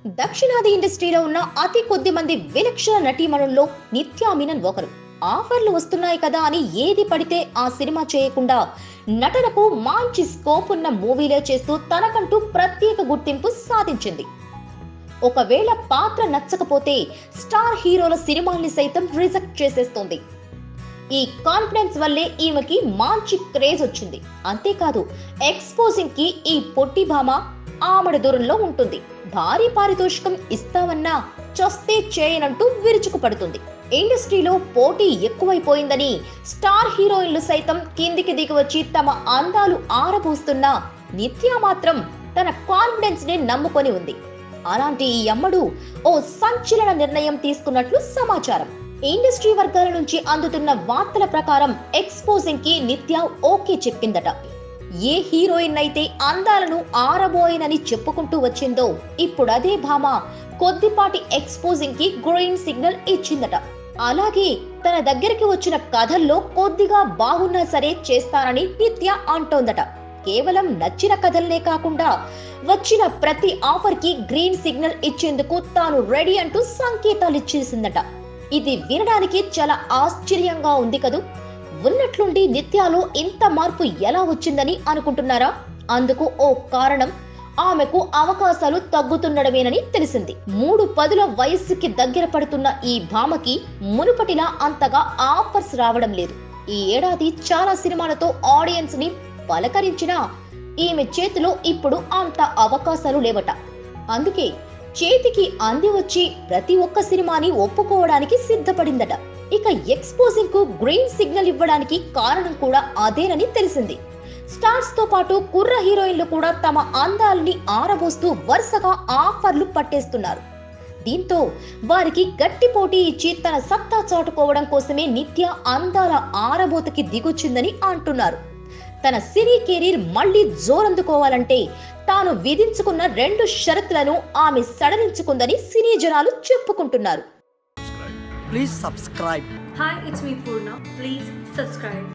దక్షిణాది ఇండస్ట్రీలో ఉన్న అతి కొద్ది మంది విలక్షణ నటీమణుల్లో నిత్యా మీనన్ ఒకరు ఆఫర్లు వస్తున్నాయి కదా అని ఏది పడితే ఆ సినిమా చేయకుండా నటనకు మంచి స్కోప్ ఉన్న మూవీలే చేస్తూ తనకంటూ ప్రత్యేక గుర్తింపు సాధించింది ఒకవేళ పాత్ర నచ్చకపోతే స్టార్ హీరోల సినిమాల్ని సైతం రిజెక్ట్ చేసేస్తోంది ఈ కాన్ఫిడెన్స్ వల్లే ఈమెకి మంచి క్రేజ్ వచ్చింది అంతేకాదు ఎక్స్పోజింగ్ కి ఈ పొట్టి భామ ఆమడ దూరంలో ఉంటుంది భారీ పారితోషికం ఇస్తామన్నా చస్తే చేయనంటూ విరుచుకు పడుతుంది ఇండస్ట్రీలో పోటీ ఎక్కువైపోయిందని స్టార్ హీరోయిన్లు సైతం కిందికి దిగి వచ్చి తమ అందాలు ఆరబోస్తున్నా నిత్య మాత్రం తన కాన్ఫిడెన్స్ ని నమ్ముకొని ఉంది అలాంటి ఈ అమ్మడు ఓ సంచలన నిర్ణయం తీసుకున్నట్లు సమాచారం ఇండస్ట్రీ వర్గాల నుంచి అందుతున్న వార్తల ప్రకారం ఎక్స్పోజింగ్ కి నిత్య ఓకే చెప్పిందట ఏ హీరోయిన్ అయితే అందాలను ఆరబోయినని చెప్పుకుంటూ వచ్చిందో ఇప్పుడు అదే భామ కొద్దిపాటి ఎక్స్పోజింగ్ కి గ్రీన్ సిగ్నల్ ఇచ్చిందట అలాగే తన దగ్గరికి వచ్చిన కథల్లో కొద్దిగా బాగున్నా సరే చేస్తానని నిత్య అంటోందట కేవలం నచ్చిన కథలనే కాకుండా వచ్చిన ప్రతి ఆఫర్ కి గ్రీన్ సిగ్నల్ ఇచ్చేందుకు తాను రెడీ అంటూ సంకేతాలు ఇచ్చేసిందట ఇది వినడానికి చాలా ఆశ్చర్యంగా ఉంది కదూ ఉన్నట్లుండి నిత్యాలో ఇంత మార్పు ఎలా వచ్చిందని అనుకుంటున్నారా అందుకు ఓ కారణం ఆమెకు అవకాశాలు తగ్గుతుండడమేనని తెలిసింది మూడు పదుల వయస్సుకి దగ్గర పడుతున్న ఈ భామకి మునుపటిలా అంతగా ఆఫర్స్ రావడం లేదు ఈ ఏడాది చాలా సినిమాలతో ఆడియన్స్ ని పలకరించినా ఈమె చేతిలో ఇప్పుడు అంత అవకాశాలు లేవట అందుకే చేతికి అంది వచ్చి ప్రతి ఒక్క సినిమాని ఒప్పుకోవడానికి సిద్ధపడిందట ఇక ఎక్స్పోజింగ్ కు గ్రీన్ సిగ్నల్ ఇవ్వడానికి కారణం కూడా అదేనని తెలిసింది స్టార్స్ తో పాటు కుర్ర హీరోయిన్లు కూడా తమ అందాల్ని ఆరబోస్తూ వరుసగా ఆఫర్లు పట్టేస్తున్నారు దీంతో వారికి గట్టి పోటీ ఇచ్చి తన సత్తా చాటుకోవడం కోసమే నిత్య అందాల ఆరబోతకి దిగొచ్చిందని అంటున్నారు తన సినీ కెరీర్ మళ్లీ జోరందుకోవాలంటే తాను విధించుకున్న రెండు షరతులను ఆమె సడలించుకుందని సినీ జనాలు చెప్పుకుంటున్నారు Please subscribe. Hi, it's me Purna. Please subscribe.